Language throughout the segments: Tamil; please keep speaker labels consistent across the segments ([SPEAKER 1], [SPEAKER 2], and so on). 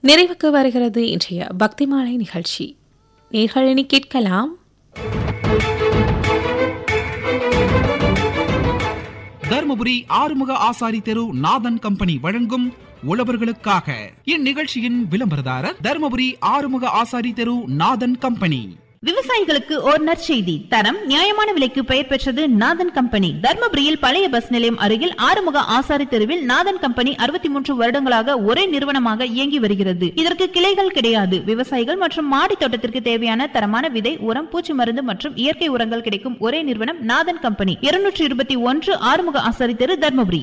[SPEAKER 1] நிறைவுக்கு வருகிறது இன்றைய பக்தி மாலை நிகழ்ச்சி நேர்களினி கேட்கலாம்
[SPEAKER 2] தர்மபுரி ஆறுமுக ஆசாரி தெரு நாதன் கம்பெனி வழங்கும் உழவர்களுக்காக இந்நிகழ்ச்சியின் விளம்பரதாரர் தர்மபுரி ஆறுமுக ஆசாரி தெரு நாதன் கம்பெனி
[SPEAKER 3] விவசாயிகளுக்கு ஓர் நற்செய்தி தரம் நியாயமான விலைக்கு பெயர் பெற்றது நாதன் கம்பெனி தர்மபுரியில் பழைய பஸ் நிலையம் அருகில் ஆறுமுக ஆசாரி தெருவில் நாதன் கம்பெனி அறுபத்தி மூன்று வருடங்களாக ஒரே நிறுவனமாக இயங்கி வருகிறது இதற்கு கிளைகள் கிடையாது விவசாயிகள் மற்றும் மாடி தோட்டத்திற்கு தேவையான தரமான விதை உரம் பூச்சி மருந்து மற்றும் இயற்கை உரங்கள் கிடைக்கும் ஒரே நிறுவனம் நாதன் கம்பெனி இருநூற்றி இருபத்தி ஒன்று ஆறுமுக ஆசாரி தெரு தர்மபுரி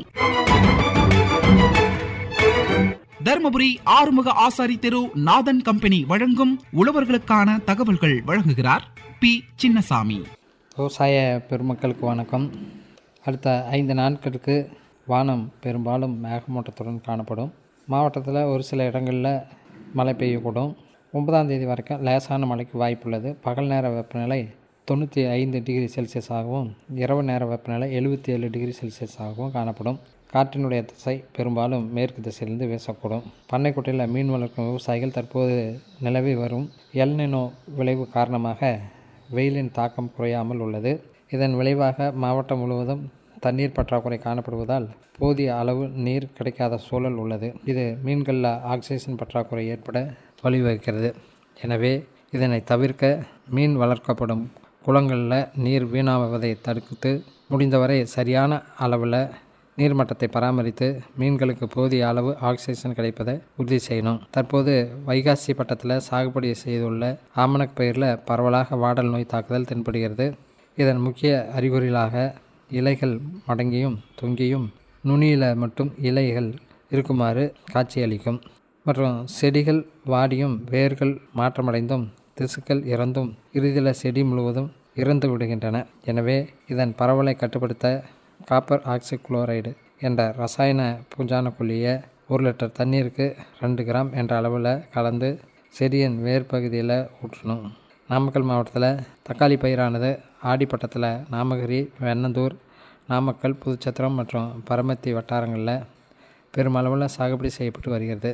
[SPEAKER 2] தர்மபுரி ஆறுமுக ஆசாரி தெரு நாதன் கம்பெனி வழங்கும் உழவர்களுக்கான தகவல்கள் வழங்குகிறார் பி சின்னசாமி
[SPEAKER 4] விவசாய பெருமக்களுக்கு வணக்கம் அடுத்த ஐந்து நாட்களுக்கு வானம் பெரும்பாலும் மேகமூட்டத்துடன் காணப்படும் மாவட்டத்தில் ஒரு சில இடங்களில் மழை பெய்யக்கூடும் ஒன்பதாம் தேதி வரைக்கும் லேசான மழைக்கு வாய்ப்புள்ளது பகல் நேர வெப்பநிலை தொண்ணூற்றி ஐந்து டிகிரி செல்சியஸாகவும் இரவு நேர வெப்பநிலை எழுபத்தி ஏழு டிகிரி செல்சியஸாகவும் காணப்படும் காற்றினுடைய திசை பெரும்பாலும் மேற்கு திசையிலிருந்து வீசக்கூடும் பண்ணைக்குட்டையில் மீன் வளர்க்கும் விவசாயிகள் தற்போது நிலவி வரும் எல்னினோ விளைவு காரணமாக வெயிலின் தாக்கம் குறையாமல் உள்ளது இதன் விளைவாக மாவட்டம் முழுவதும் தண்ணீர் பற்றாக்குறை காணப்படுவதால் போதிய அளவு நீர் கிடைக்காத சூழல் உள்ளது இது மீன்களில் ஆக்சிஜன் பற்றாக்குறை ஏற்பட வழிவகுக்கிறது எனவே இதனை தவிர்க்க மீன் வளர்க்கப்படும் குளங்களில் நீர் வீணாவதை தடுத்து முடிந்தவரை சரியான அளவில் நீர்மட்டத்தை பராமரித்து மீன்களுக்கு போதிய அளவு ஆக்சிஜன் கிடைப்பதை உறுதி செய்யணும் தற்போது வைகாசி பட்டத்தில் சாகுபடி செய்துள்ள ஆமணக் பயிரில் பரவலாக வாடல் நோய் தாக்குதல் தென்படுகிறது இதன் முக்கிய அறிகுறிகளாக இலைகள் மடங்கியும் தொங்கியும் நுனியில் மட்டும் இலைகள் இருக்குமாறு காட்சியளிக்கும் மற்றும் செடிகள் வாடியும் வேர்கள் மாற்றமடைந்தும் திசுக்கள் இறந்தும் இறுதியில் செடி முழுவதும் இறந்து விடுகின்றன எனவே இதன் பரவலை கட்டுப்படுத்த காப்பர் ஆக்சிகுளோரைடு என்ற ரசாயன பூஞ்சான கொல்லியை ஒரு லிட்டர் தண்ணீருக்கு ரெண்டு கிராம் என்ற அளவில் கலந்து செடியின் வேர் பகுதியில் ஊற்றணும் நாமக்கல் மாவட்டத்தில் தக்காளி பயிரானது ஆடிப்பட்டத்தில் நாமகிரி வெண்ணந்தூர் நாமக்கல் புதுச்சத்திரம் மற்றும் பரமத்தி வட்டாரங்களில் பெருமளவில் சாகுபடி செய்யப்பட்டு வருகிறது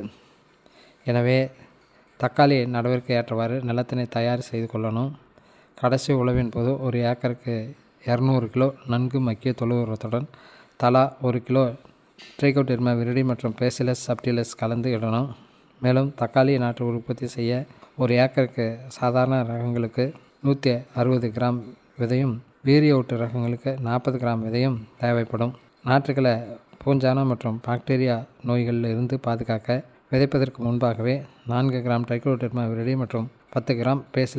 [SPEAKER 4] எனவே தக்காளி நடவடிக்கை ஏற்றவாறு நிலத்தினை தயார் செய்து கொள்ளணும் கடைசி உழவின் போது ஒரு ஏக்கருக்கு இரநூறு கிலோ நன்கு மக்கிய தொழு உரத்துடன் தலா ஒரு கிலோ ட்ரைகோடெர்மா விரிடி மற்றும் பேசிலஸ் சப்டிலஸ் கலந்து இடணும் மேலும் தக்காளி நாற்று உற்பத்தி செய்ய ஒரு ஏக்கருக்கு சாதாரண ரகங்களுக்கு நூற்றி அறுபது கிராம் விதையும் வீரிய ஊட்டு ரகங்களுக்கு நாற்பது கிராம் விதையும் தேவைப்படும் நாற்றுகளை பூஞ்சானம் மற்றும் பாக்டீரியா நோய்களில் இருந்து பாதுகாக்க விதைப்பதற்கு முன்பாகவே நான்கு கிராம் ட்ரைக்ளோடெர்மா விரிடி மற்றும் பத்து கிராம் பேசில்